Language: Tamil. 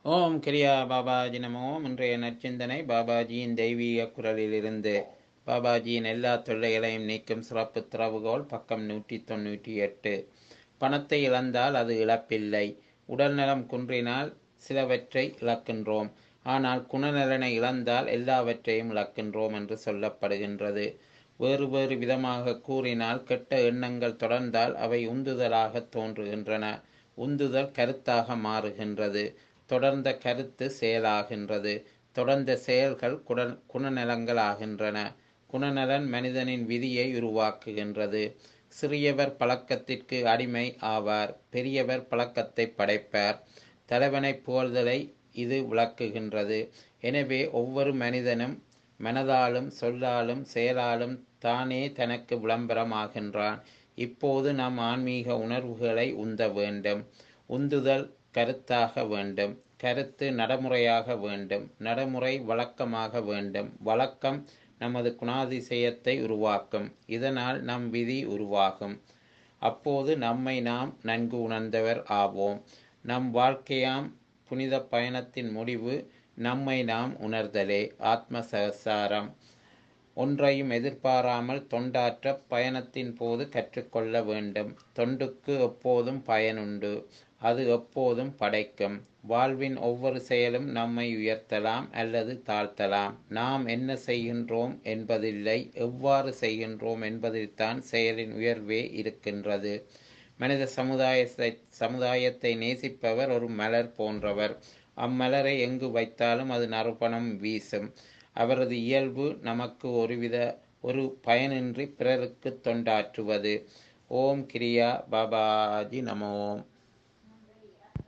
ஓம் கிரியா பாபாஜி நமோ இன்றைய நற்சிந்தனை பாபாஜியின் தெய்வீக குரலிலிருந்து பாபாஜியின் எல்லா தொல்லைகளையும் நீக்கும் சிறப்பு திறவுகோல் பக்கம் நூற்றி தொண்ணூற்றி எட்டு பணத்தை இழந்தால் அது இழப்பில்லை உடல்நலம் குன்றினால் சிலவற்றை இழக்கின்றோம் ஆனால் குணநலனை இழந்தால் எல்லாவற்றையும் இழக்கின்றோம் என்று சொல்லப்படுகின்றது வேறு வேறு விதமாக கூறினால் கெட்ட எண்ணங்கள் தொடர்ந்தால் அவை உந்துதலாக தோன்றுகின்றன உந்துதல் கருத்தாக மாறுகின்றது தொடர்ந்த கருத்து செயலாகின்றது தொடர்ந்த செயல்கள் குட குணநலங்களாகின்றன குணநலன் மனிதனின் விதியை உருவாக்குகின்றது சிறியவர் பழக்கத்திற்கு அடிமை ஆவார் பெரியவர் பழக்கத்தை படைப்பார் தலைவனை புகழ்தலை இது விளக்குகின்றது எனவே ஒவ்வொரு மனிதனும் மனதாலும் சொல்லாலும் செயலாலும் தானே தனக்கு விளம்பரமாகின்றான் இப்போது நம் ஆன்மீக உணர்வுகளை உந்த வேண்டும் உந்துதல் கருத்தாக வேண்டும் கருத்து நடைமுறையாக வேண்டும் நடைமுறை வழக்கமாக வேண்டும் வழக்கம் நமது குணாதிசயத்தை உருவாக்கும் இதனால் நம் விதி உருவாகும் அப்போது நம்மை நாம் நன்கு உணர்ந்தவர் ஆவோம் நம் வாழ்க்கையாம் புனித பயணத்தின் முடிவு நம்மை நாம் உணர்தலே ஆத்ம சகசாரம் ஒன்றையும் எதிர்பாராமல் தொண்டாற்ற பயணத்தின் போது கற்றுக்கொள்ள வேண்டும் தொண்டுக்கு எப்போதும் பயனுண்டு அது எப்போதும் படைக்கும் வாழ்வின் ஒவ்வொரு செயலும் நம்மை உயர்த்தலாம் அல்லது தாழ்த்தலாம் நாம் என்ன செய்கின்றோம் என்பதில்லை எவ்வாறு செய்கின்றோம் என்பதில்தான் செயலின் உயர்வே இருக்கின்றது மனித சமுதாயத்தை சமுதாயத்தை நேசிப்பவர் ஒரு மலர் போன்றவர் அம்மலரை எங்கு வைத்தாலும் அது நறுபணம் வீசும் அவரது இயல்பு நமக்கு ஒருவித ஒரு பயனின்றி பிறருக்கு தொண்டாற்றுவது ஓம் கிரியா பாபாஜி நமோம்